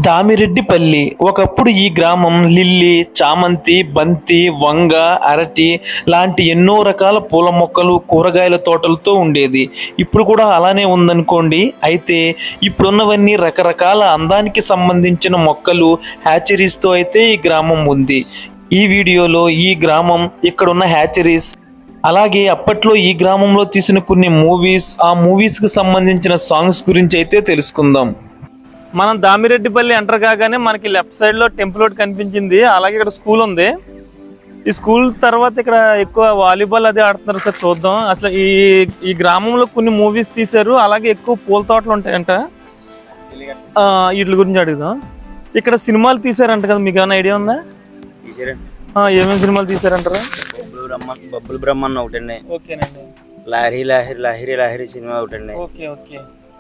దామిరెడ్డిపల్లి ఒకప్పుడు ఈ గ్రామం లిల్లీ చామంతి బంతి వంగ అరటి లాంటి ఎన్నో రకాల పూల మొక్కలు కూరగాయల తోటలతో ఉండేది ఇప్పుడు కూడా అలానే ఉందనుకోండి అయితే ఇప్పుడున్నవన్నీ రకరకాల అందానికి సంబంధించిన మొక్కలు హ్యాచరీస్తో అయితే ఈ గ్రామం ఉంది ఈ వీడియోలో ఈ గ్రామం ఇక్కడున్న హ్యాచరీస్ అలాగే అప్పట్లో ఈ గ్రామంలో తీసిన కొన్ని మూవీస్ ఆ మూవీస్కి సంబంధించిన సాంగ్స్ గురించి అయితే తెలుసుకుందాం మనం దామిరెడ్డిపల్లి ఎంటర్ కాగానే మనకి లెఫ్ట్ సైడ్ లో టెంపుల్ ఒకటి కనిపించింది అలాగే ఇక్కడ స్కూల్ ఉంది ఈ స్కూల్ తర్వాత ఇక్కడ ఎక్కువ వాలీబాల్ అది ఆడుతున్నారు సార్ చూద్దాం అసలు ఈ ఈ గ్రామంలో కొన్ని మూవీస్ తీశారు అలాగే ఎక్కువ పూల తోటలు ఉంటాయంట ఆ, వీటి గురించి అడుగుదాం ఇక్కడ సినిమాలు తీశారంట కదా మీకు ఏమైనా ఐడియా ఉందా తీసారండి ఆ, ఏమేమి సినిమాలు తీశారంటారా బొబ్బులు బ్రహ్మన్ బొబ్బులు బ్రహ్మన్ ఒకటండి ఓకేనండి లాహిరి లాహిరి లాహిరి లాహిరి సినిమా ఒకటండి ఓకే ఓకే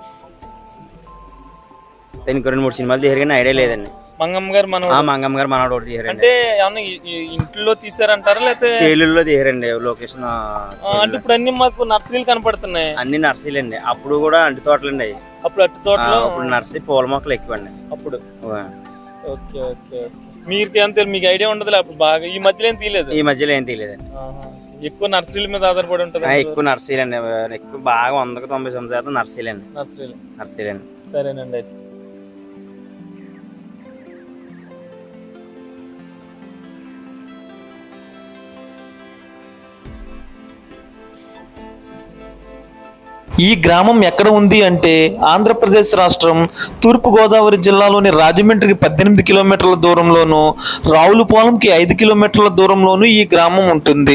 దానికి రెండు మూడు సినిమాలు తీసారు కానీ ఐడియా లేదండి మంగమ్మ గారు మనం ఆ మంగమ్మ గారు మనవాడు ఒకటి తీసారండి అంటే ఏమన్నా ఈ- ఈ ఇంట్లో తీసారంటారా లేకపోతే చేలుల్లో తీసారండి లొకేషన్ ఆ, అంటే ఇప్పుడు అన్ని మాకు నర్సరీలు కనపడుతున్నాయి అన్ని నర్సరీలు అండి అప్పుడు కూడా అంటి తోటలండి అవి అప్పుడు అట్టి తోటలో ఇప్పుడు నర్సరీ పూల మొక్కలు ఎక్కువ అండి అప్పుడు ఓకే ఓకే ఓకే మీకు ఏం తెలియదు మీకు ఐడియా ఉండదు అప్పుడు బాగా ఈ మధ్యలో ఏం తీయలేదు ఈ మధ్యలో ఏం తీయలేదండి ఆహా. ఎక్కువ నర్సరీల మీద ఆధారపడి ఉంటుంది ఆ, ఎక్కువ నర్సరీలు అండి ఎక్కువ బాగా వందకు తొంభై తొమ్మిది శాతం నర్సరీలు అండి నర్సరీలు నర్సరీలు అండి సరేనండి అయితే ఈ గ్రామం ఎక్కడ ఉంది అంటే ఆంధ్రప్రదేశ్ రాష్ట్రం తూర్పుగోదావరి జిల్లాలోని రాజమండ్రికి పద్దెనిమిది కిలోమీటర్ల దూరంలోను రావులపాలెంకి ఐదు కిలోమీటర్ల దూరంలోను ఈ గ్రామం ఉంటుంది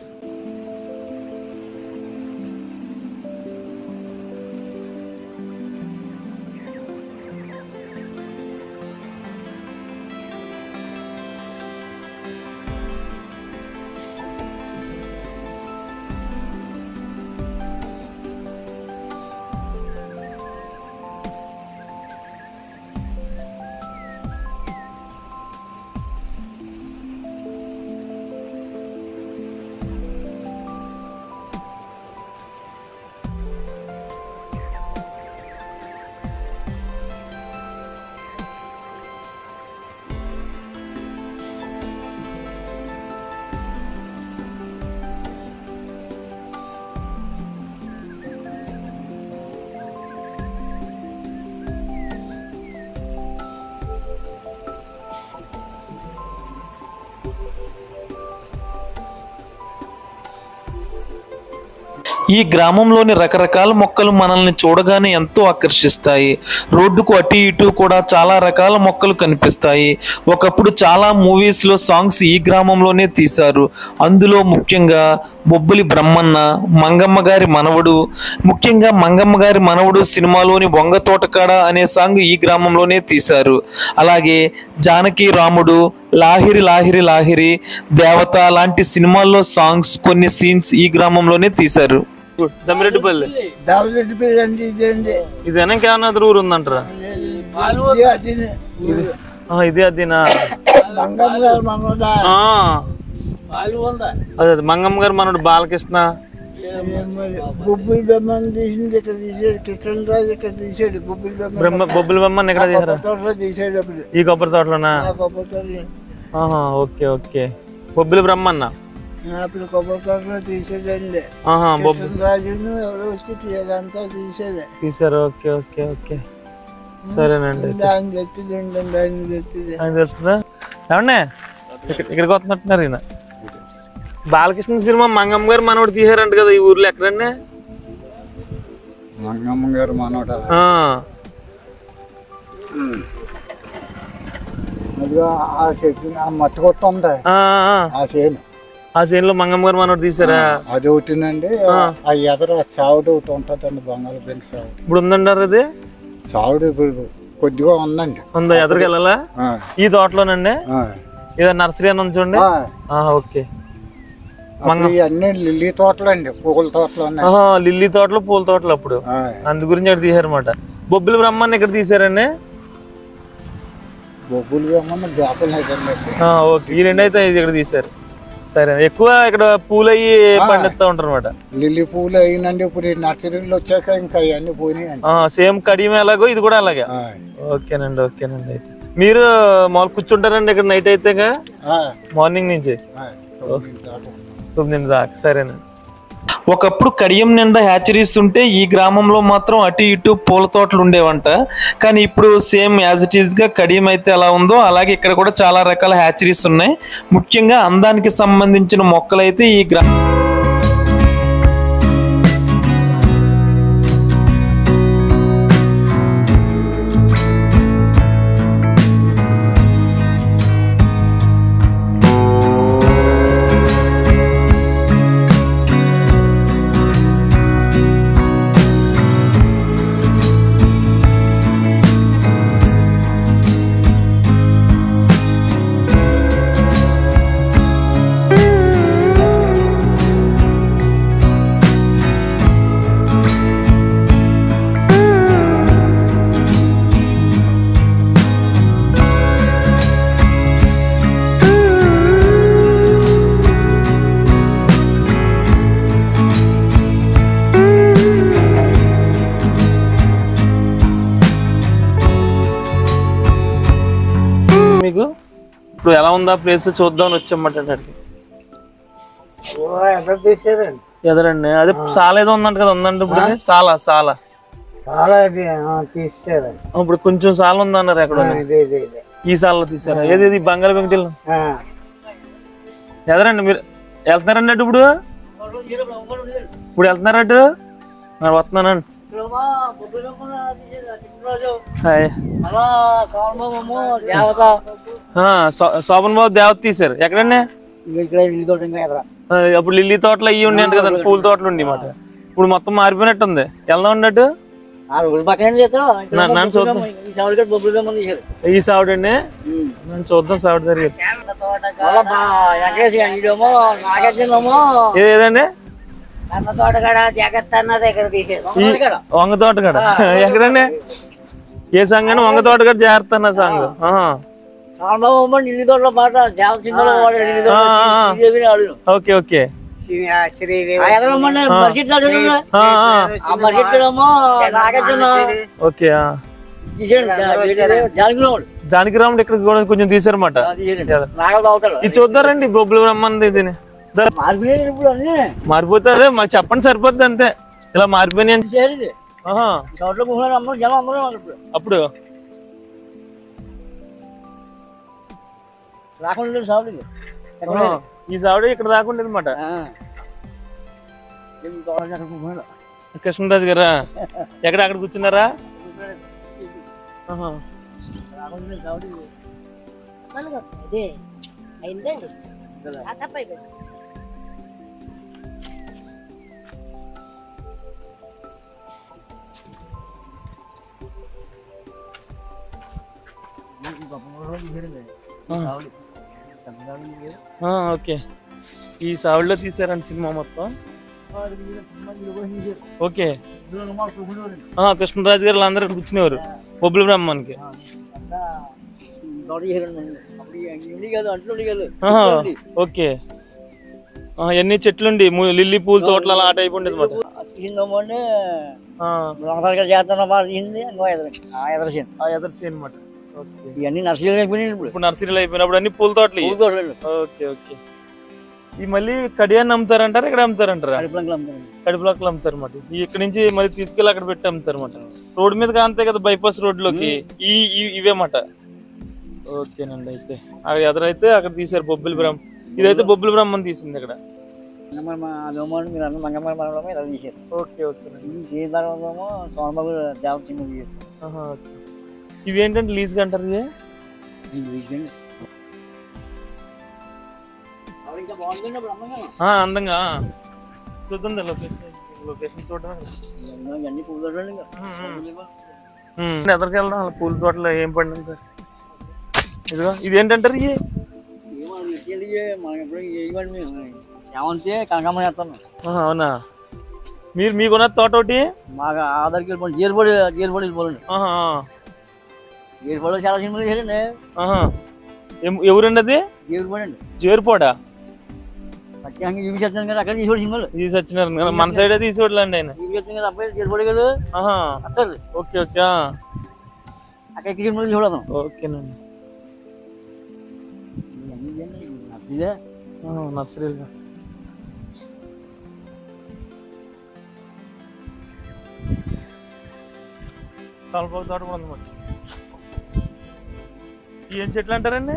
ఈ గ్రామంలోని రకరకాల మొక్కలు మనల్ని చూడగానే ఎంతో ఆకర్షిస్తాయి రోడ్డుకు అటు ఇటు కూడా చాలా రకాల మొక్కలు కనిపిస్తాయి ఒకప్పుడు చాలా మూవీస్లో సాంగ్స్ ఈ గ్రామంలోనే తీశారు అందులో ముఖ్యంగా బొబ్బులి బ్రహ్మన్న మంగమ్మ గారి మనవడు ముఖ్యంగా మంగమ్మ గారి మనవడు సినిమాలోని వంగ తోటకాడ అనే సాంగ్ ఈ గ్రామంలోనే తీశారు అలాగే జానకి రాముడు లాహిరి లాహిరి లాహిరి దేవత లాంటి సినిమాల్లో సాంగ్స్ కొన్ని సీన్స్ ఈ గ్రామంలోనే తీశారు దమ్మిరెడ్డిపల్లి దావరెడ్డి పేరు అంటే ఇదండి ఇది వెనక ఏమన్నా ఊరు ఉందంటారా ఇది అది ఆ, ఇదే అదేనా మంగమ్మ గారు మనోడా ఆ. అదే అదే మంగమ్మ గారు మనోడు బాలకృష్ణ బొబ్బులు బొమ్మను తీసింది ఇక్కడ తీసాడు కృష్ణరాజు ఇక్కడ తీసాడు బొబ్బులు బొమ్మ బ్రహ్మ బొబ్బుల బొమ్మని ఎక్కడ తీసారా తోటలో తీసాడు అప్పుడు ఈ కొబ్బరి తోటలోనా ఆ కొబ్బరి తోటలో ఆహా ఓకే ఓకే బొబ్బిలి బ్రహ్మన్న అప్పుడు కొబ్బరి తోటలో తీసాడండి ఆహా బొబ్బి కృష్ణరాజును ఎవరో వచ్చి తీయదంతా తీసాడు తీసారు ఓకే ఓకే ఓకే సరేనండి అయితే. దాన్ని గట్టిది ఉండండి దాన్ని గట్టిది ఆయన తెలుస్తుందా ఏమండే ఇక్కడ ఇక్కడికి వస్తున్నట్టున్నారు ఈయన బాలకృష్ణ సినిమా మంగమ్మ గారు మనోడు తీసారంట కదా ఈ ఊర్లో ఎక్కడండి మంగమ్మ గారు మనోడ ఆ, అదిగో ఆ చెట్టు ఆ మట్టి కొత్త ఉంది ఆ, ఆ. ఆ చేను ఆ సీన్ లో మంగమ్మ గారు మనోడు తీసారా అది ఒకటినండి ఆ ఎదర సావుడు ఒకటి ఉంటుందండి బంగాళదుంప సావుడు ఇప్పుడు ఉందంటారు అది సావుడు ఇప్పుడు కొద్దిగా ఉందండి ఉందా ఎదురుకి వెళ్ళాలా ఆ, ఈ తోటలోనండి ఆ, ఏదో నర్సరీ అని ఉంచండి ఆ. ఓకే అప్పుడు ఇవన్నీ లిల్లీ తోటలు అండి పువ్వుల తోటలు ఉన్నాయి ఆహా, లిల్లీ తోటలు పూల తోటలు అప్పుడు ఆ, అందు గురించి అక్కడ తీసారన్నమాట బొబ్బిలి బ్రహ్మాన్ని ఇక్కడ తీసారండి బొబ్బులు ఏమన్నా చేపలు లేదండి ఆ, ఓకే ఈ రెండు అయితే ఇది ఇక్కడ తీశారు సరే ఎక్కువ ఇక్కడ పూలు అయ్యి పండిస్తూ ఉంటారు అనమాట లిల్లీ పూలు అయినండి ఇప్పుడు ఈ నర్సరీలు వచ్చాక ఇంకా అవన్నీ పోయినాయండి సేమ్ కడియం ఎలాగో ఇది కూడా అలాగే ఆ, ఓకేనండి ఓకేనండి అయితే మీరు మామూలు కూర్చుంటారండి ఇక్కడ నైట్ అయితే ఆ, మార్నింగ్ నుంచి ఆ, తొమ్మిది దాకా. తొమ్మిది దాకా సరేనండి ఒకప్పుడు కడియం నిండా హ్యాచరీస్ ఉంటే ఈ గ్రామంలో మాత్రం అటు ఇటు పూల తోటలు ఉండేవంట కానీ ఇప్పుడు సేమ్ యాజ్ ఇట్ ఈస్ గా కడియం అయితే ఎలా ఉందో అలాగే ఇక్కడ కూడా చాలా రకాల హ్యాచరీస్ ఉన్నాయి ముఖ్యంగా అందానికి సంబంధించిన మొక్కలు అయితే ఈ గ్రా మీకు ఇప్పుడు ఎలా ఉందా ప్లేస్ చూద్దాం వచ్చామట అక్కడికి ఎదరండి అదే సాల ఏదో ఉందంట కదా ఉందండి ఇప్పుడు ఇది? సాల సాల చాలా ఇది, ఆ, తీసేసారండి ఇప్పుడు కొంచెం సాల ఉందన్నారు ఎక్కడ ఇదే ఇదే ఇదే ఈ సాలలో తీసారా ఏది ఇది బంగాళ వెంకటేళ్ళు ఆ, ఎదరండి మీరు వెళ్తున్నారండి అటు ఇప్పుడు ఇప్పుడు వెళ్తున్నారటు నేను వస్తున్నానండి హాయ్ ఆ, శో- శోభన్ బాబు దేవత తీశారు ఎక్కడండి ఆ, అప్పుడు లిల్లీ తోటలు అయ్యి ఉండే కదండి పూల తోటలు ఉండి మాట ఇప్పుడు మొత్తం మారిపోయినట్టుంది వెళ్దాం ఉన్నట్టు నా- నన్ను చూద్దాం ఈ సావిడండి నన్ను చూద్దాం సావిడ జరిగేది ఏ- ఏదండి తోటగాడ జాగ్రత్త అన్నది ఇక్కడ తీసేది ఈ వంగ తోట కాడ ఎక్కడండి ఏ సాంగ్ అని వంగ తోట కాడ జాగ్రత్త అన్న సాంగ్ ఆహా. సాంబాబు ఇల్లు తోటలో పాట దేవ సినిమాలో వాడాడు ఇల్లు తోట ఆ, ఆ, ఆ. శ్రీదేవిని ఆడు ఓకే ఓకే శ్రీ- ఆ, శ్రీదేవి ఆ ఎదరమ్మని మసీద్ తోట ఉంది. ఆ, ఆ. ఆ మసీదులోమో నాగార్జున ఓకే ఆ. తీసాడు జానకిలో జానకి రాముడు ఇక్కడ కూడా కొంచెం తీసారన్నమాట నాగలు తాగుతాడు ఇది చూద్దారండి బొబ్బులు రమ్మంది ఇది దా- మార్పిలేదు ఇప్పుడు అన్ని మారిపోతే అదే మాకు చెప్పండి సరిపోద్ది అంతే ఇలా మారిపోయినాయి అని- చేసేది ఆహా చోట్ల కూర్చున్నారు అందరూ జనం అందరూ ఉన్నారు ఇప్పుడు అప్పుడు రాకుండా లేదు సావుడికి ఆహా. ఈ సావిడ ఇక్కడ దాకా ఉండేది అనమాట కృష్ణరాజు గారా ఎక్కడ అక్కడ కూర్చున్నారా ఆహా. అదే అయిందండి తప్పై ఆ, ఓకే ఈ సావిడలో తీసారండి సినిమా మొత్తం ఓకే ఆ, కృష్ణరాజు గారు అందరూ ఇక్కడ కూర్చునేవారు బొబ్బుల బ్రహ్మానికి కాదు అంట్లు కాదు ఆహా, ఓకే ఆ, ఎన్ని చెట్లుండి ము- లిల్లీ పూల తోటలు అలా ఆ టైప్ ఉండేది అనమాట తీసిందమ్మంటే రంగసారిగా చేస్తున్న మాట తీసింది ఇంకో ఎదురు ఆ ఎదురు సీన్ ఆ ఎదర్ సీన్ అనమాట ఓకే ఇవన్నీ నర్సరీలు అయిపోయినాయి ఇప్పుడు ఇప్పుడు నర్సరీలు అయిపోయినప్పుడు అన్ని పూల తోటలు ఇవి. ఊరుకోవట్లేదు ఓకే ఓకే ఈ మళ్ళీ కడియాన్ని అమ్ముతారంటారా ఇక్కడ అమ్ముతారంటారా కడుపులంకలు అమ్ముతారు కడుపులోకి అమ్ముతారు అనమాట ఇక్కడ నుంచి మళ్ళీ తీసుకెళ్ళి అక్కడ పెట్టి అమ్ముతారు అనమాట రోడ్ మీద అంతే కదా బైపాస్ రోడ్ లోకి ఈ ఈ- ఇవే మాట ఓకేనండి అయితే అక్కడ ఎదురైతే అక్కడ తీసారు బొబ్బిలి బ్రహ్మ ఇదైతే బొబ్బిలి బ్రహ్మని తీసింది ఇక్కడ అదేమో మీరు అన్న మంగమ్మ మనమే ఇలా తీసారు ఓకే ఓకేనండి ఈ దీని తర్వాత ఏమో సోమబాబు దేవత చిన్న తీసారు ఆహా, ఓకే. ఇవి ఏంటంటే లీజ్కి అంటారు ఇవి? ఇంకా బాగుంటుంది అప్పుడు అమ్మగా ఆ, అందంగా ఆ. చూద్దాం లొకేషన్ లొకేషన్ చూడడం ఇవన్నీ పూలు ఇంకా ఎదరికి వెళ్దాం అలా పూల తోటలో ఏం పండింది సార్ ఇదిగో ఇది ఏంటంటారు ఇవి మనం ఎప్పుడు ఇవ్వండి మేము సేవంతి కనకమ్మ చేస్తాను ఆహా, అవునా మీరు మీకున్న తోట ఒకటి మాకు ఆధార్కి వెళ్ళిపోండి జీరపడి జీరపడి వెళ్ళిపోండి ఆహా, ఆ. జీరపడిలో చాలా సినిమాలు చేయండి ఆహా. ఎం- ఎవరండి అది జీరపడి అండి జేరుపోడా సత్యాంగా చూపించేస్తాను కదా అక్కడ తీసుకోడు సినిమాలు ఈ సత్యనారాయణ గారు మన సైడే తీసేవాళ్ళండి ఆయన చూపించేస్తాను కదా అబ్బాయి తీసుకోడు కదా ఆహా వస్తుంది ఓకే ఓకే ఆ. అక్కడ ఎక్కి సినిమాలు చూడదాం ఓకేనండి ఇదే ఆహా, నర్సరీలు తలపాకు తోట కూడా ఉందన్నమాట ఏం చెట్లు అంటారండి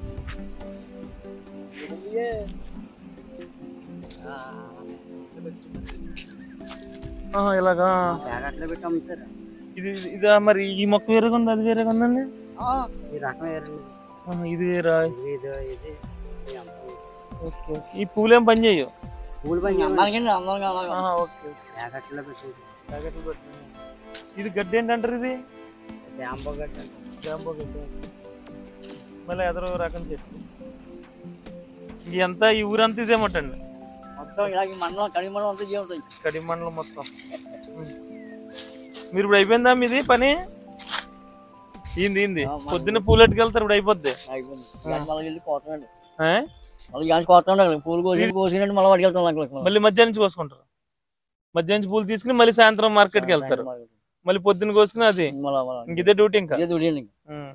ఆహా, ఇలాగా అట్లా పెట్టి అమ్ముతారు ఇది ఇదా మరి ఈ మొక్క వేరేగా ఉంది అది వేరేగా ఉందండి ఈ రకం వేరండి ఆహా, ఇది వేరా ఇది ఇది ఓకే ఓకే ఈ పూలు ఏం పని చేయవు పూలు పని అందానికండి అందంగా అలాగా ఆహా, ఓకే ఓకే ప్యాకెట్లో పెట్టి ప్యాకెట్లు పెట్టండి. ఇది గడ్డి ఏంటంటారు ఇది జాంబో గడ్డ జాంబో గడ్డి మళ్ళీ ఎదరో రకం చెట్టు ఇది ఎంత ఈ ఊరంతా ఇదేమటండి మొత్తం ఇలాగ ఈ మండలం కడిగి మండలం అంతా జీవితం కడి మండలం మొత్తం ఉం. మీరు ఇప్పుడు అయిపోయిందా మీది పని ఏంది ఏంది ఆ, మన- పొద్దున్న పూలెట్టుకు వెళ్తారు ఇప్పుడు అయిపోద్ది అయిపోయింది ఇవాళ మళ్ళీ వెళ్ళి కోటండి ఆ? మళ్ళీ గ్యాస్ కోటండి అక్కడ పూలు కోసి కోసినట్టు మళ్ళీ వాడికి వెళ్తాం అక్కడ మళ్ళీ మధ్యాహ్నం నుంచి కోసుకుంటారు మధ్యాహ్నం నుంచి పూలు తీసుకుని మళ్ళీ సాయంత్రం మార్కెట్కి వెళ్తారు మళ్ళీ పొద్దున్న కోసుకుని అది మళ్ళీ మళ్ళీ ఇంక ఇదే డ్యూటీ ఇంకా ఇదే దుడియండి ఇంకా. ఉం.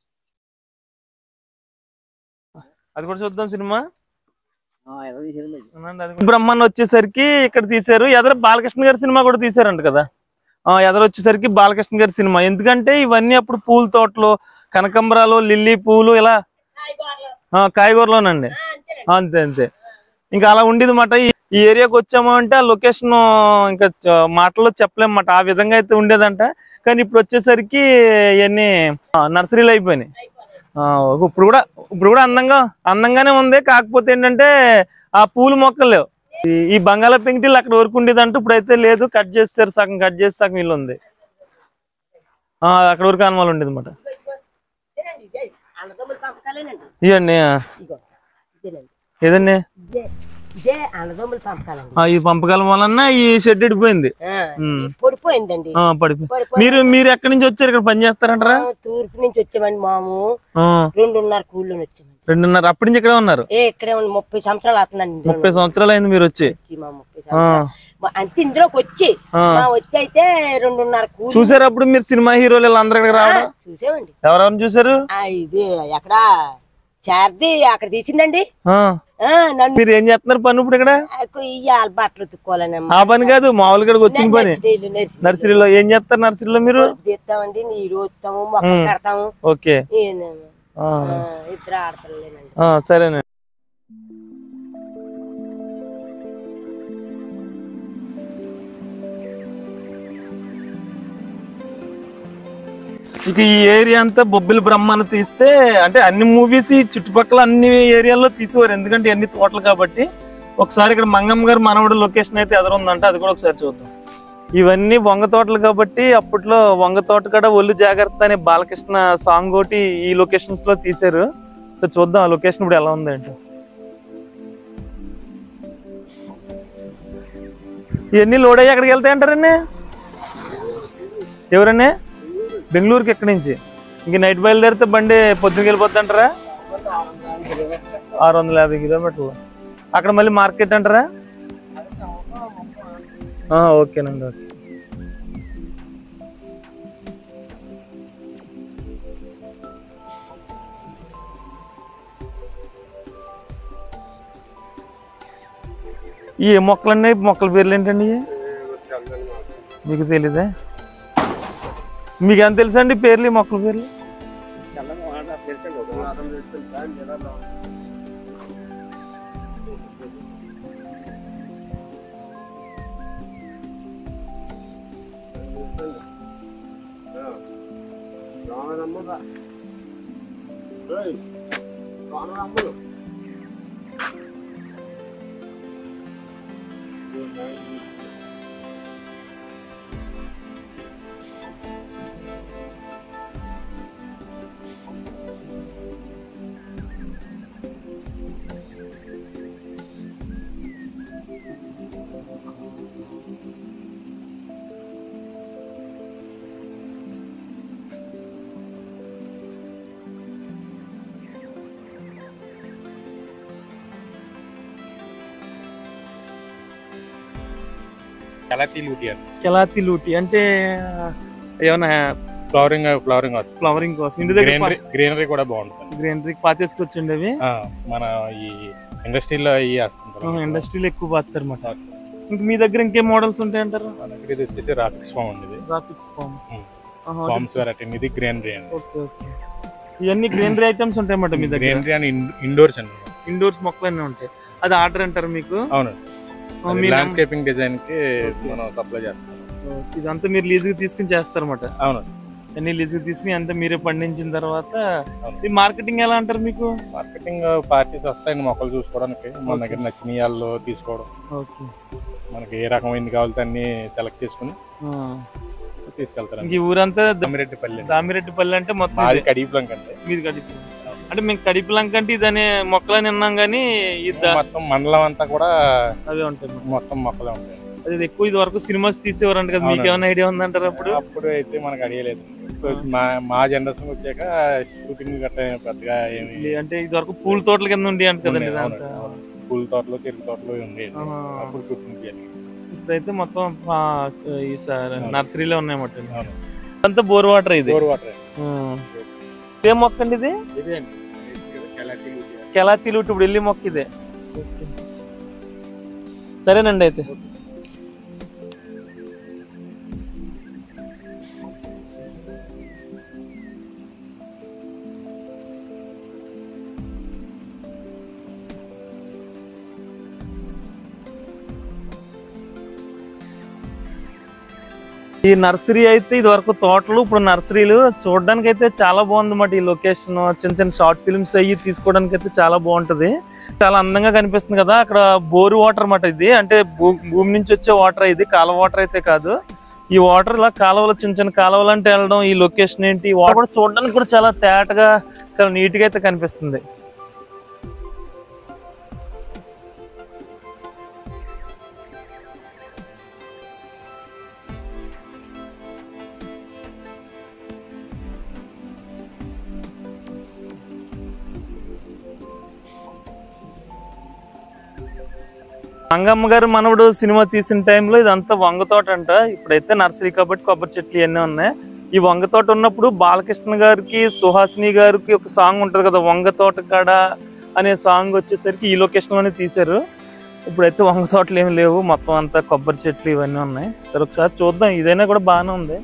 అది కూడా చూద్దాం సినిమా ఆ, ఎలా తీసేదండి అది. అవునండి, అది కూడా. బ్రహ్మన్ వచ్చేసరికి ఇక్కడ తీశారు ఎదర బాలకృష్ణ గారి సినిమా కూడా తీశారంట కదా ఆ, ఎదర వచ్చేసరికి బాలకృష్ణ గారి సినిమా ఎందుకంటే ఇవన్నీ అప్పుడు పూల తోటలు కనకంబరాలు లిల్లీ పూలు ఇలా ఆ, కాయగూరలోనండి ఆ, అంతే అంతే ఇంకా అలా ఉండేది మాట ఈ ఏరియాకి వచ్చాము అంటే ఆ లొకేషన్ ఇంకా చ- మాటల్లో చెప్పలేమన్నమాట ఆ విధంగా అయితే ఉండేదంట కానీ ఇప్పుడు వచ్చేసరికి ఇవన్నీ నర్సరీలు అయిపోయినాయి ఆ, ఇప్పుడు కూడా ఇప్పుడు కూడా అందంగా అందంగానే ఉంది కాకపోతే ఏంటంటే ఆ పూల మొక్కలు లేవు ఈ- ఈ బంగాళ పెంకిటీలు అక్కడ వరకు ఉండేదంటే ఇప్పుడైతే లేదు కట్ చేస్తారు సగం కట్ చేసి సగం ఇల్లు ఉంది ఆ, అక్కడ వరకు అనుమానం ఉండేది అనమాట అన్నదమ్ముల పంపకాలేనండి ఇవన్నీ ఆ, ఇగో ఇదేనండి ఏదండి ఇదే ఇదే అన్నదమ్ముల పంపకాలండి ఆ, ఈ పంపకాలం వలన ఈ షెడ్ ఇడిపోయింది ఆ, ఉమ్. ఇది పొడిపోయిందండి ఆ, పడిపోయి పడిపోయి మీరు మీరు ఎక్కడి నుంచి వచ్చారు ఇక్కడ పని చేస్తారంటారా ఆ, తూర్పు నుంచి వచ్చామండి మాము ఆ, రెండున్నర కూళ్ళని వచ్చామండి రెండున్నర అప్పటి నుంచి ఇక్కడే ఉన్నారు ఏ ఇక్కడే ఉండి ముప్పై సంవత్సరాలు అవుతుందండి ఇందులో ముప్పై సంవత్సరాలు అయింది మీరు వచ్చి వచ్చి మా ముప్పై సంవత్సరాలు మా- అంతే ఇందులోకి వచ్చి ఆ. మా వచ్చి అయితే రెండున్నర కూలి చూసారు అప్పుడు మీరు సినిమా హీరోలు వీళ్ళందరూ ఇక్కడికి రావడం చూసామండి ఎవరెవరిని చూసారు ఆ, ఇది ఎక్కడ చార్ది అక్కడ తీసిందండి ఆ, ఆ, నన్ను మీరు ఏం చేస్తున్నారు పని ఇప్పుడు ఇక్కడ ఇయ్యాలి బట్టలు ఉతుక్కోవాలని ఆ పని కాదు మామూలుగా ఇక్కడికి వచ్చిన పని నర్సరీలో ఏం చేస్తారు నర్సరీలో మీరు తీస్తామండి నీరు వస్తాము మొక్కలు కడతాము ఓకే ఈయన, ఆ, ఆ, ఇద్దరు ఆడపిల్లలేనండి ఆ, సరేనండి ఇక ఈ ఏరియా అంతా బొబ్బిలి బ్రహ్మను తీస్తే అంటే అన్ని మూవీస్ ఈ చుట్టుపక్కల అన్ని ఏరియాల్లో తీసేవారు ఎందుకంటే అన్ని తోటలు కాబట్టి ఒకసారి ఇక్కడ మంగమ్మ గారు మనవడు లొకేషన్ అయితే ఎదురుందంటే అది కూడా ఒకసారి చూద్దాం ఇవన్నీ వంగ తోటలు కాబట్టి అప్పట్లో వంగ తోట కూడా ఒళ్ళు జాగ్రత్త అనే బాలకృష్ణ సాంగ్ ఒకటి ఈ లొకేషన్స్ లో తీశారు సో చూద్దాం ఆ లొకేషన్ ఇప్పుడు ఎలా ఉంది అంటే ఇవన్నీ లోడ్ అయ్యి ఎక్కడికి వెళ్తాయి అంటారండి ఎవరండి బెంగళూరుకి ఎక్కడి నుంచి ఇంక నైట్ బయలుదేరితే బండి పొద్దునకి వెళ్ళిపోద్ది అంటారా ఆరు వందల యాభై కిలోమీటర్లు అక్కడ మళ్ళీ మార్కెట్ అంటారా ఆ, ఓకేనండి ఓకే ఈ మొక్కలన్నీ మొక్కల పేర్లు ఏంటండి ఇవి? మీకు తెలీదా మీకు ఎంత తెలుసా అండి పేర్లు ఈ మొక్కల పేర్లు కలాతీ లూటి అని కెలాతి లూటి అంటే ఏమన్నా ఫ్లవరింగ్ ఫ్లవరింగ్ వస్తుంది ఫ్లవరింగ్ కోసం ఇంటి దగ్గర గ్రీనరీ గ్రీనరీ కూడా బాగుంటుంది గ్రీనరీ పాతేసుకొచ్చండి అవి ఆ, మన ఈ ఇండస్ట్రీలో ఇవి వేస్తుంటారు ఇండస్ట్రీలో ఎక్కువ పాతారు అనమాట ఇంక మీ దగ్గర ఇంకేం మోడల్స్ ఉంటాయంటారు మన దగ్గర ఇది వచ్చేసి రాఫిక్స్ ఫామ్ ఉంది ఇది గ్రాఫిక్స్ ఫామ్ ఫార్మ్స్ వెరైటీ ఇది గ్రీనరీ అండి ఓకే ఓకే ఇవన్నీ గ్రీనరీ ఐటమ్స్ ఉంటాయన్నమాట మీ దగ్గర గ్రీనరీ అని ఇండోర్స్ అండి ఇండోర్స్ మొక్కలన్నీ ఉంటాయి అది ఆర్డర్ అంటారు మీకు అవును ఆ, మీ ల్యాండ్స్కేపింగ్ డిజైన్ కి మనం సప్లై చేస్తాం నమ్మ- ఇదంతా మీరు లీజుకి తీసుకుని చేస్తారన్నమాట అవును అన్ని లీజుకి తీసుకుని అంతా మీరే పండించిన తర్వాత అవును. ఈ మార్కెటింగ్ ఎలా అంటారు మీకు మార్కెటింగ్ పార్టీస్ వస్తాయండి మొక్కలు చూసుకోవడానికి మన దగ్గర నచ్చిన వాళ్ళు తీసుకోవడం ఓకే మనకి ఏ రకమైనది కావాలితే అన్ని సెలెక్ట్ చేసుకుని తీసుకెళ్తారు ఇంక ఈ ఊరంతా ద- దామిరెడ్డిపల్లి అండి. దామిరెడ్డిపల్లి అంటే మొత్తం మాది ఇదే. కడిప్లంక్ అండి మీది కడిపి అంటే మేము కడిపిలంక అంటే ఇదనే మొక్కలని విన్నాం కానీ ఇది మొత్తం మండలం అంతా కూడా అవే ఉంటాయి మరి. మొత్తం మొక్కలే ఉంటాయి అది ఎక్కువ ఇది వరకు సినిమాస్ తీసేవారంట కదా మీకు అవునండి. ఏమైనా ఐడియా ఉందంటారు అప్పుడు అప్పుడు అయితే మనకు అడిగలేదు ఇప్పుడు మా మా జనరేషన్ వచ్చాక షూటింగ్ గట్రా పెద్దగా ఏమి లే- అంటే ఇది వరకు పూల తోటల కింద ఉండి అంట కదండి ఉన్నాయి, ఇదంతా అవునండి, పూల తోటలు చెరుకు తోటలు ఉండేది ఆహా. అప్పుడు షూటింగ్ చేయాలి ఇప్పుడైతే మొత్తం ఆ, ఈ సార్ నర్సరీలో ఉన్నాయన్నమాట అవును అంతా బోర్ వాటర్ ఇది బోర్ వాటర్ ఆ. ఇదే మొక్క అండి ఇది ఇదే అండి కెలాటి లూటి. కెలాతి లూటి ఇప్పుడు వెళ్ళి మొక్క ఇదే సరేనండి అయితే ఈ నర్సరీ అయితే ఇది వరకు తోటలు ఇప్పుడు నర్సరీలు చూడడానికి అయితే చాలా బాగుంది అన్నమాట ఈ లొకేషన్ చిన్న చిన్న షార్ట్ ఫిల్మ్స్ అయ్యి తీసుకోవడానికి అయితే చాలా బాగుంటది చాలా అందంగా కనిపిస్తుంది కదా అక్కడ బోరు వాటర్ అన్నమాట ఇది అంటే భూ- భూమి నుంచి వచ్చే వాటర్ ఇది కాలువ వాటర్ అయితే కాదు ఈ వాటర్ ఇలా కాలువలు చిన్న చిన్న కాలువలు అంటే వెళ్ళడం ఈ లొకేషన్ ఏంటి వాటర్ కూడా చూడడానికి కూడా చాలా తేటగా చాలా నీట్ గా అయితే కనిపిస్తుంది మంగమ్మ గారు మనవడు సినిమా తీసిన టైంలో ఇదంతా వంగ తోట అంట ఇప్పుడైతే నర్సరీ కాబట్టి కొబ్బరి చెట్లు ఇవన్నీ ఉన్నాయి ఈ వంగ తోట ఉన్నప్పుడు బాలకృష్ణ గారికి సుహాసిని గారికి ఒక సాంగ్ ఉంటది కదా వంగ తోట కాడ అనే సాంగ్ వచ్చేసరికి ఈ లొకేషన్ లోనే తీశారు ఇప్పుడైతే వంగ తోటలు ఏమి లేవు మొత్తం అంతా కొబ్బరి చెట్లు ఇవన్నీ ఉన్నాయి సరే ఒకసారి చూద్దాం ఇదైనా కూడా బాగానే ఉంది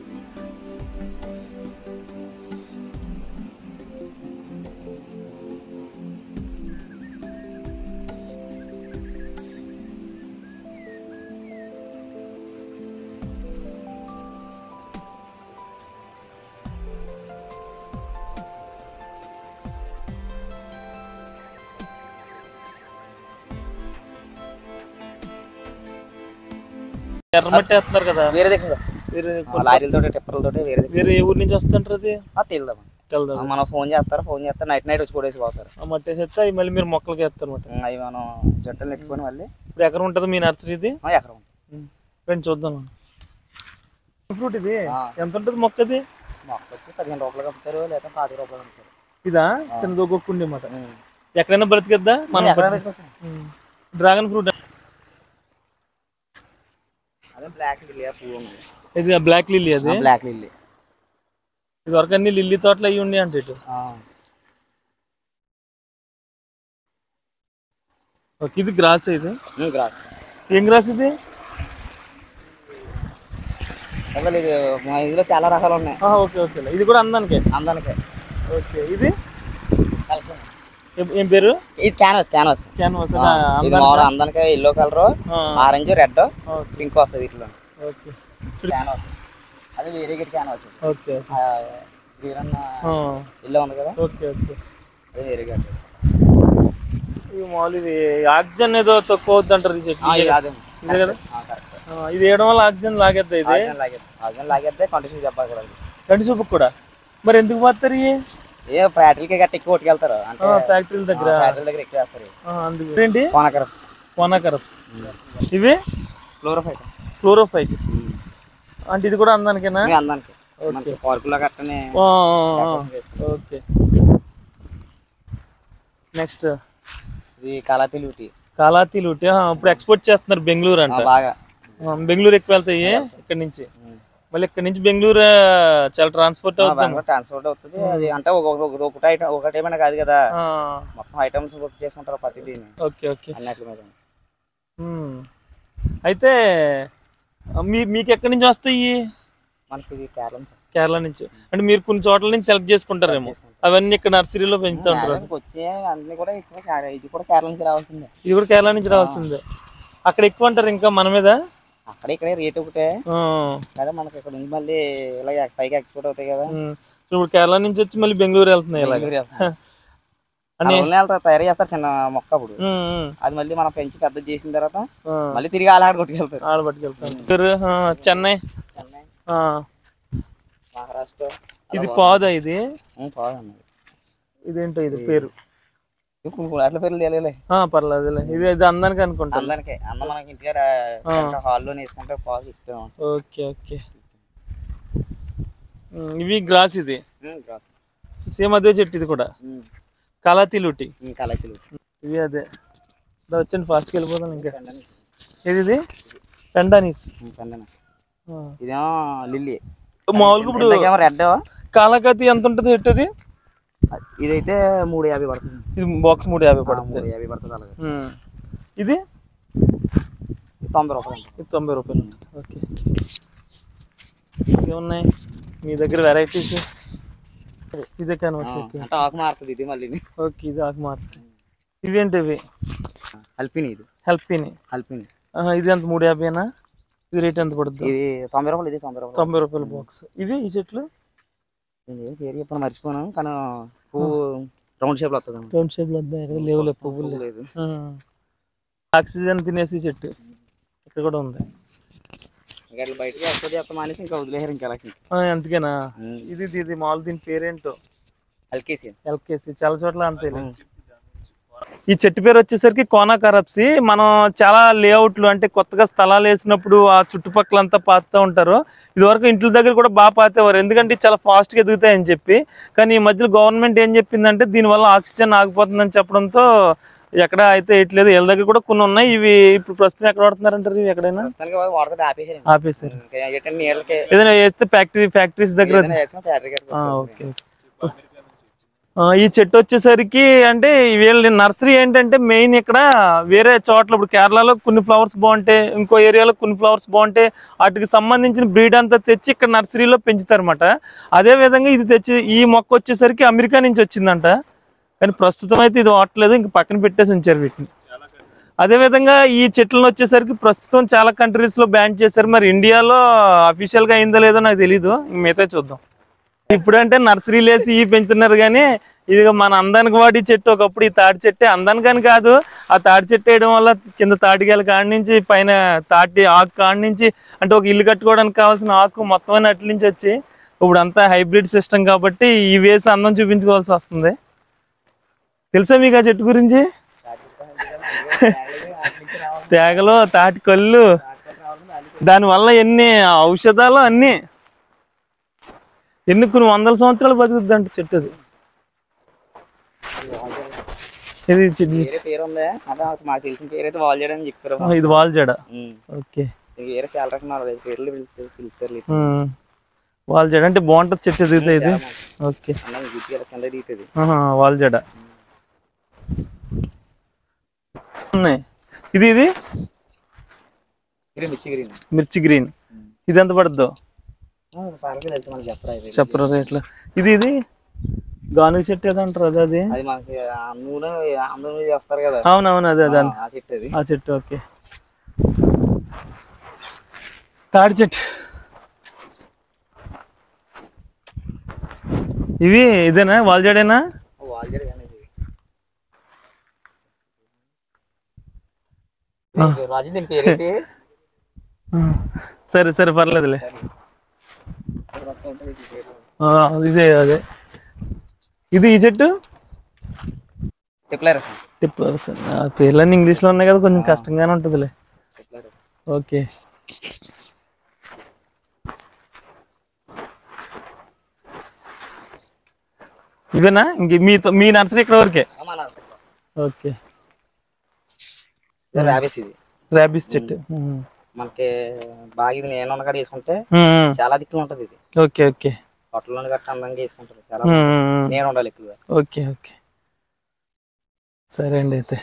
ఎర్రమట్టి వేస్తున్నారు కదా వేరే దగ్గర వేరే లారీలతో టిప్పర్లతో వేరే దగ్గర వేరే ఏ ఊరి నుంచి వస్తుంటారు అది తెలుదాం తెలదు మనం ఫోన్ చేస్తారు ఫోన్ చేస్తారు నైట్ నైట్ వచ్చి కొడేసి పోతారు ఆ మట్టి వేసేస్తే అవి మళ్ళీ మీరు మొక్కలకి వేస్తారు అనమాట అవి మనం జంటలు నెట్టుకొని మళ్ళీ ఇప్పుడు ఎక్కడ ఉంటుంది మీ నర్సరీ ఇది ఆ, ఎకరం రండి చూద్దాం ఫ్రూట్ ఇది ఆ. ఎంత ఉంటుంది మొక్క ఇది మొక్క వచ్చి పదిహేను రూపాయలు అమ్ముతారు లేదా పాతి రూపాయలు అమ్ముతారు ఇదా చిన్న దొగ్గుండి అన్నమాట ఎక్కడైనా బ్రతికిద్దా మనం ఎకరం పెట్టుకోవచ్చు. డ్రాగన్ ఫ్రూట్ అదే బ్లాక్ లిల్లీ ఆ పువ్వు ఉంది ఇది బ్లాక్ లిల్లీ అది బ్లాక్ లిల్లీ ఇది వరకు అన్ని లిల్లీ తోటలు అయ్యి ఉండి అంటే ఇటు ఓకే ఇది గ్రాస్ ఇది గ్రాస్ ఏం గ్రాస్ ఇది అసలు ఇది మా ఇందులో చాలా రకాలు ఉన్నాయి ఆహా, ఓకే ఓకే ఇది కూడా అందానికే అందరికీ ఓకే ఇది ఏం- ఏం పేరు ఇది క్యాన్వాస్ క్యాన్వాస్ క్యాన్వాస్ ఇది మామూలు అందరికీ yellow colour orange red pink వస్తుంది వీటిలో ఓకే క్యాన్వాస్ అది వేరే గిట్ క్యాన్వాస్ ఓకే గ్రీన్ అన్న ఎల్లో ఉంది కదా ఓకే ఓకే అది వేరే గట్ ఇది మామూలు ఇది ఆక్సిజన్ ఏదో తక్కువ అవుద్ది అంటారు ఈ చెట్టు ఇది అదే ఇదే కదా కరెక్ట్ ఆ, ఇది వేయడం వల్ల ఆక్సిజన్ లాగేద్దా ఇది ఆర్జన్ లాగేది ఆర్జన్ లాగేస్తే కంటిన్యూ చెప్పాలి కూడా రెండు చూపుకు కూడా మరి ఎందుకు పోతారు ఇవి ఏ ఫ్యాక్టరీకి గట్టి ఎక్కువ కొట్టుకెళ్తారు అంటే ఫ్యాక్టరీల దగ్గర ఫ్యాక్టరీ దగ్గర ఎక్కువ వేస్తారు ఆ, అందుకు ఏంటి కోనకరప్స్ కోనాకరప్స్ ఇవి క్లోరోఫైట్ క్లోరోఫైట్ అంటే ఇది కూడా అందానికేనా మీ అందానికి మనకి పార్కులో గట్టనే ఆ, ఆ, ఆ. ఓకే నెక్స్ట్ ఇది కళాతి లూటి కాలాతి లూటి ఆ, ఇప్పుడు ఎక్స్పోర్ట్ చేస్తున్నారు బెంగళూరు ఆ, అంట బాగా ఆ, బెంగళూరు ఎక్కువ వెళ్తాయి ఇక్కడ నుంచి మళ్ళీ ఇక్కడ నుంచి బెంగళూరు ఆ, చాలా ట్రాన్స్పోర్ట్ అవుతుంది ట్రాన్స్పోర్ట్ అవుతుంది అది అంటే ఒక ఒక- ఒక- ఒకటి ఐటమ్ ఒకటి ఏమైనా కాదు కదా ఆ, మొత్తం ఐటమ్స్ బుక్ చేసుకుంటారు ప్రతిదీ ఓకే ఓకే అన్నిటి మీద ఉమ్. అయితే ఆ, మీ మీకు ఎక్కడి నుంచి వస్తాయి మనకి ఇది కేరళ నుంచి కేరళ నుంచి అంటే మీరు కొన్ని చోట్ల నుంచి సెలెక్ట్ చేసుకుంటారేమో అవన్నీ ఇక్కడ నర్సరీలో పెంచుతూ ఉంటారు కేరళకి వచ్చే అన్ని కూడా ఎక్కువ కేరళ- ఇది కూడా కేరళ నుంచి రావాల్సిందే ఇది కూడా కేరళ నుంచి రావాల్సిందే అక్కడ ఎక్కువ అంటారు ఇంకా మన మీద అక్కడ ఇక్కడ రేట్ ఒకటే ఆ, కదా మనకి ఇక్కడ నుంచి మళ్ళీ ఇలా పైకి ఎక్స్పోర్ట్ అవుతాయి కదా ఉమ్. సో ఇప్పుడు కేరళ నుంచి వచ్చి మళ్ళీ బెంగళూరు వెళ్తున్నాయి ఇలాగ బెంగళూరు వెళ్తాం. అని అలా వెళ్తారు, తయారు చేస్తారు చిన్న మొక్క అప్పుడు ఉమ్, ఉమ్, అది మళ్ళీ మనం పెంచి పెద్ద చేసిన తర్వాత ఆ. మళ్ళీ తిరిగి ఆలాడ కొట్టుకెళ్తారు ఆడ పట్టుకెళ్తాను పేరు, ఆ, చెన్నై చెన్నై ఆ, మహారాష్ట్ర ఇది పాదా ఇది పోదండి ఇదేంటో ఇది పేరు కొన్ని కొన్ని అట్ల పేర్లు తెలియలే ఆ పర్లేదులే ఇది ఇది అందానికి అనుకుంటా అందరికీ అన్న మనకి ఇంటి ఆ. హాల్లో వేసుకుంటే పాలు ఇస్తాం ఓకే ఓకే ఉమ్, ఇవి గ్రాస్ ఇది సేమ్ అదే చెట్టు ఇది కూడా కళాతిలుటి కలకిలు ఇవి అదే దా వచ్చండి ఫాస్ట్కి వెళ్ళిపోతాం ఇంకా ఏది ఇది పెండానీస్ ఆ. ఇదేమో లిల్లీ మామూలుగా ఇప్పుడు ఇందాకేమో రెడ్ కాలకతి ఎంత ఉంటుంది చెట్టు అది ఇదైతే మూడు యాభై పడుతుంది ఇది బాక్స్ మూడు యాభై ఆ, పడుతుంది మూడు యాభై పడుతుంది అలాగే ఉమ్. ఇది ఇది తొంభై రూపాయలు ఇది తొంభై రూపాయలు ఉంటుంది ఓకే ఇంకేమున్నాయి మీ దగ్గర వెరైటీస్ ఇదే కాన్వర్స్ ఓకే అంటే ఆకు మారుతుంది ఇది మళ్ళీ ఓకే ఇది ఆకు మారుతుంది ఇవేంటి ఇవి హల్పిని ఇది హెల్పీని హల్పిని ఇది ఎంత మూడు యాభైనా ఇది రేట్ ఎంత పడుతుంది ఇది తొంభై రూపాయలు ఇది తొంభై రూపాయలు తొంభై రూపాయల బాక్స్ ఇవి ఈ చెట్లు నేను ఏం పేరు చెప్పను మర్చిపోయాను కానీ పువ్వు రౌండ్ షేప్ లో వస్తుంది అన్నమాట. రౌండ్ షేప్ లో వద్దాయి ఇక్కడ లేవులే పువ్వులు పువ్వు లేదు ఆక్సిజన్ తినేసి చెట్టు ఇక్కడ కూడా ఉంది ఇంకా అట్లా బయటకి ఎక్స్పోర్ట్ చేస్తాం అనేసి ఇంకా వదిలేసారు ఇంకా అలాగే ఆ, అందుకేనా ఇది ఇది- ఇది మామూలు దీని పేరేంటో హల్కేసి ఎల్కేసి చాలా చోట్ల అంతే ఈ చెట్టు పేరు వచ్చేసరికి కోనా కరప్సి మనం చాలా లేఅవుట్లు అంటే కొత్తగా స్థలాలు వేసినప్పుడు ఆ చుట్టుపక్కలంతా పాతుతూ ఉంటారు ఇదివరకు ఇంట్ల దగ్గర కూడా బాగా పాతేవారు ఎందుకంటే ఇవి చాలా ఫాస్ట్గా ఎదుగుతాయని చెప్పి కానీ ఈ మధ్యలో గవర్నమెంట్ ఏం చెప్పిందంటే దీనివల్ల ఆక్సిజన్ ఆగిపోతుందని చెప్పడంతో ఎక్కడ అయితే వేయట్లేదు వీళ్ళ దగ్గర కూడా కొన్ని ఉన్నాయి ఇవి ఇప్పుడు ప్రస్తుతం ఎక్కడ వాడుతున్నారంటారు ఇవి ఎక్కడైనా ప్రస్తుతానికి వాడుతుంది ఆపేసారు ఆపేశారు ఇంకా ఏంటంటే నీళ్ళకి ఏదైనా వేస్తే ఫ్యాక్టరీ ఫ్యాక్టరీస్ దగ్గర ఏదైనా వేసిన ఫ్యాక్టరీ ఆ, ఓకే ఆ, ఈ చెట్టు వచ్చేసరికి అంటే వీళ్ళ నర్సరీ ఏంటంటే మెయిన్ ఇక్కడ వేరే చోట్ల ఇప్పుడు కేరళలో కొన్ని ఫ్లవర్స్ బాగుంటాయి ఇంకో ఏరియాలో కొన్ని ఫ్లవర్స్ బాగుంటాయి వాటికి సంబంధించిన బ్రీడ్ అంతా తెచ్చి ఇక్కడ నర్సరీలో పెంచుతారన్నమాట అదే విధంగా ఇది తెచ్చి ఈ మొక్క వచ్చేసరికి అమెరికా నుంచి వచ్చిందంట కానీ ప్రస్తుతం అయితే ఇది వాడట్లేదు ఇంక పక్కన పెట్టేసి ఉంచారు వీటిని అదే విధంగా ఈ చెట్లను వచ్చేసరికి ప్రస్తుతం చాలా కంట్రీస్ లో బ్యాన్ చేశారు మరి ఇండియాలో అఫీషియల్ గా అయిందో లేదో నాకు తెలీదు ఇంక మిగతా చూద్దాం ఇప్పుడంటే నర్సరీలు వేసి ఈ పెంచుతున్నారు కానీ ఇది మన అందానికి వాడి చెట్టు ఒకప్పుడు ఈ తాటి చెట్టే అందానికని కాదు ఆ తాటి చెట్టు వేయడం వల్ల కింద తాటికాయల కాడి నుంచి పైన తాటి ఆకు కాడి నుంచి అంటే ఒక ఇల్లు కట్టుకోవడానికి కావాల్సిన ఆకు మొత్తం అన్ని అట్ల నుంచి వచ్చి ఇప్పుడు అంతా హైబ్రిడ్ సిస్టమ్ కాబట్టి ఈ వేసి అందం చూపించుకోవాల్సి వస్తుంది తెలుసా మీకు ఆ చెట్టు గురించి తేగలు తాటి కళ్ళు దానివల్ల ఎన్ని ఔషధాలు అన్నీ ఎన్ని కొన్ని వందల సంవత్సరాలు బతుకుద్ది అంట చెట్టు అది ఇది చెట్టు వేరే పేరు ఉంది అదే మాకు తెలిసిన పేరు అయితే వాళ్ళు చేయడం చెప్పారు ఆ, ఇది వాల్జడ ఉమ్. ఓకే ఇంక వేరే చాలా రకం పేర్లు పిలుస్తారు పిలుస్తారు ఉమ్. వాల్జడ అంటే బాగుంటది చెట్టు ఎదుగుతాయి ఇది ఓకే అన్న గుజ్జు కింద దిగుతుంది ఆహా, వాల్జడ ఉన్నాయి ఇది ఇది గ్రీన్ మిర్చి గ్రీన్ మిర్చి గ్రీన్ ఇది ఎంత పడుద్దో సార్కి వెళ్తే మనకి చెప్పరా ఇది చెప్పరు రేట్లు ఇది ఇది గానుగ చెట్టు ఏదో అంటారు అదే అది అది మనకి ఆ నూనె అందరూ చేస్తారు కదా అవునవును అదే అదే ఆ చెట్టు అది ఆ చెట్టు ఓకే తాడి చెట్టు ఇవి ఇదేనా వాల్జడేనా వాళ్ళు చేయడం కానీ ఇది. రాజు దీని పేరేంటి సరే సరే పర్లేదులే ఆ, ఇదే అదే ఇది ఈ చెట్టు టిప్లర్ అసలు టిప్పర్స్ పేర్లన్నీ ఇంగ్లీష్లో ఉన్నాయి కదా కొంచెం కష్టంగానే ఉంటుందిలే టిప్లర్ ఓకే ఇవేనా ఇంక మీ మీ నర్సరీ ఇక్కడ వరకే ఓకే ర్యాబిస్ ఇది ర్యాబిస్ చెట్టు ఉమ్. మనకి బాగా ఇది నేను ఉన్న కాడ వేసుకుంటే ఉమ్, చాలా దిక్కులు ఉంటది ఇది ఓకే ఓకే హోటల్లోని గట్ట అందంగా వేసుకుంటారు చాలా ఉమ్, ఉమ్, నేను ఉండాలి ఎక్కువగా ఓకే ఓకే సరే అండి అయితే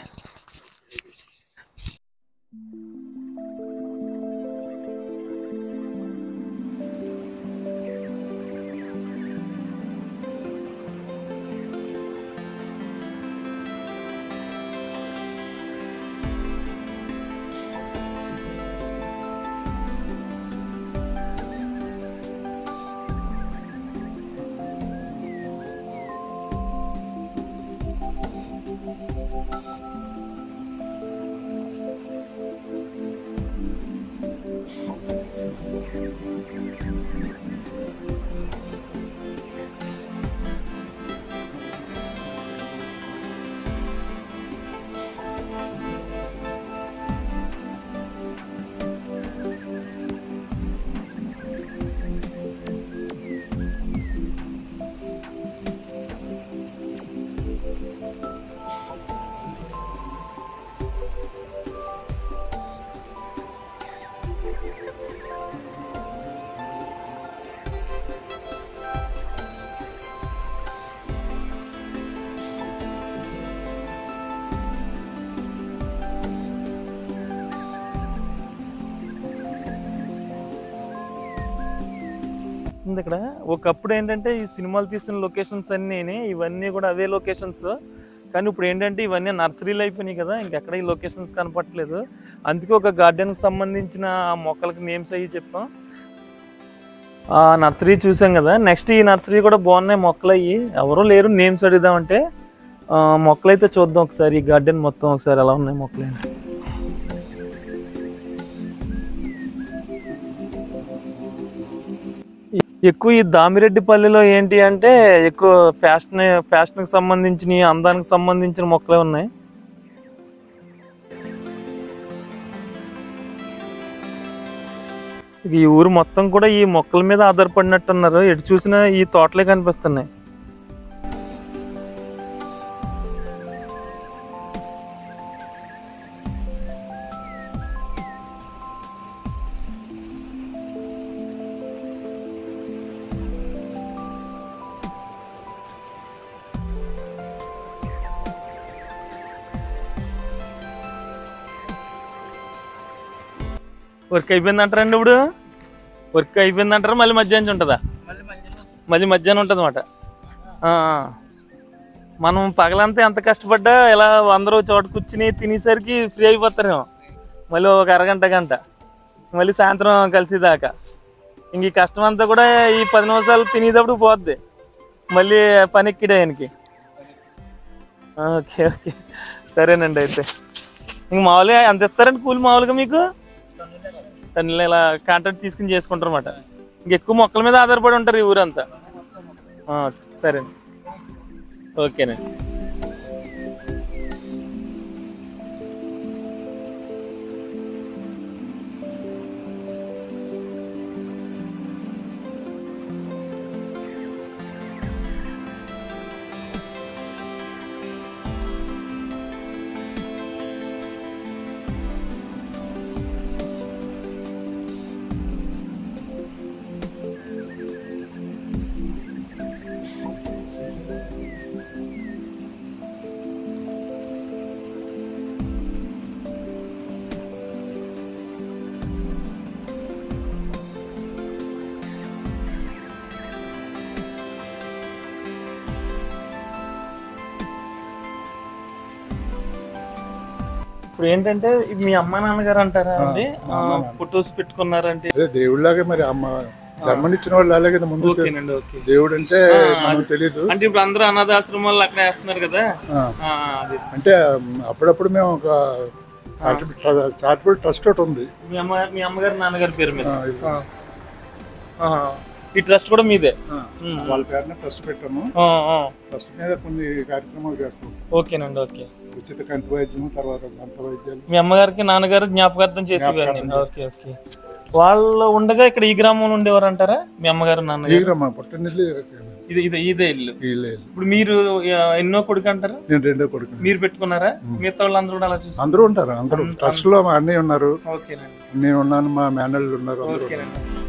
ఉంది ఇక్కడ ఒకప్పుడు ఏంటంటే ఈ సినిమాలు తీసిన లొకేషన్స్ అన్నీ ఇవన్నీ కూడా అవే లొకేషన్స్ కానీ ఇప్పుడు ఏంటంటే ఇవన్నీ నర్సరీలు అయిపోయినాయి కదా ఇంకెక్కడ ఈ లొకేషన్స్ కనపట్లేదు అందుకే ఒక గార్డెన్కి సంబంధించిన ఆ మొక్కలకి నేమ్స్ అయ్యి చెప్పాం ఆ నర్సరీ చూసాం కదా నెక్స్ట్ ఈ నర్సరీ కూడా బాగున్నాయి మొక్కలు అయ్యి ఎవరో లేరు నేమ్స్ అడుగుదామంటే ఆ, మొక్కలు అయితే చూద్దాం ఒకసారి ఈ గార్డెన్ మొత్తం ఒకసారి ఎలా ఉన్నాయి మొక్కలు ఏంటి ఎక్కువ ఈ దామిరెడ్డిపల్లిలో ఏంటి అంటే ఎక్కువ ఫ్యాషన్ ఫ్యాషన్కి సంబంధించిన అందానికి సంబంధించిన మొక్కలే ఉన్నాయి ఇక ఈ ఊరు మొత్తం కూడా ఈ మొక్కల మీద ఆధారపడినట్టున్నారు ఎటు చూసినా ఈ తోటలే కనిపిస్తున్నాయి వర్క్ అయిపోయింది అంటారండి ఇప్పుడు వర్క్ అయిపోయింది అంటారా మళ్ళీ మధ్యాహ్నం ఉంటుందా మళ్ళీ మధ్యాహ్నం ఉంటుంది అన్నమాట మనం పగలంతా ఎంత కష్టపడ్డా ఇలా అందరూ చోట కూర్చుని తినేసరికి ఫ్రీ అయిపోతారేమో మళ్ళీ ఒక అరగంట గంట మళ్ళీ సాయంత్రం కలిసేదాకా ఇంక ఈ కష్టం అంతా కూడా ఈ పది నిమిషాలు తినేటప్పుడు పోద్ది మళ్ళీ పని ఎక్కిడే ఆయనకి ఓకే ఓకే సరేనండి అయితే ఇంక మామూలుగా ఎంత ఇస్తారండి కూలి మామూలుగా మీకు దాన్ని ఇలా కాంట్రాక్ట్ తీసుకుని చేసుకుంటారు అనమాట ఇంకెక్కువ మొక్కల మీద ఆధారపడి ఉంటారు ఈ ఊరంతా ఆ, సరే ఓకేనండి ఇప్పుడు ఏంటంటే ఇది మీ అమ్మ నాన్నగారు అంటారా అండి ఫొటోస్ పెట్టుకున్నారంటే అదే దేవుళ్ళలాగే మరి అమ్మ జన్మనిచ్చిన వాళ్ళు అలాగే కదా ముందు ఓకేనండి ఓకే దేవుడు అంటే మనకు తెలీదు అంటే ఇప్పుడు అందరూ అనాథాశ్రమాలు అక్కడ వేస్తున్నారు కదా ఆ, ఆ, అది అంటే ఉమ్, అప్పుడప్పుడు మేము ఒక చారిటబుల్ ట్రస్ట్ ఒకటి ఉంది మీ అమ్మ మీ అమ్మగారు నాన్నగారి పేరు మీద ఆ, ఇది. ఆ. ఆ. ఈ ట్రస్ట్ కూడా మీదే ఆ, ఉమ్. వాళ్ళ పేరున ట్రస్ట్ పెట్టాము ఆ, ఆ. ట్రస్ట్ మీద కొన్ని కార్యక్రమాలు చేస్తాం ఓకేనండి ఓకే ఉచిత కంటి వైద్యము తర్వాత దంత వైద్యాలు మీ అమ్మగారికి నాన్నగారు జ్ఞాపకార్థం చేసేవారు ఓకే ఓకే వాళ్ళు ఉండగా ఇక్కడ ఈ గ్రామంలో ఉండేవారు అంటారా మీ అమ్మగారు నాన్నగారు ఈగర మా పుట్టినల్లి ఇది ఇది ఇదే ఇల్లు వీళ్ళే ఇప్పుడు మీరు ఆ, ఎన్నో కొడుకు అంటారు నేను రెండో కొడుకు మీరు పెట్టుకున్నారా మిగతా వాళ్ళందరూ కూడా అలా చూస్తారు అందరూ ఉంటారు అందరూ అంత- ట్రస్ట్ లో మా అన్నయ్య ఉన్నారు ఓకేనండి నేను ఉన్నాను మా మేనల్లు ఉన్నారు అందరూ ఓకేనండి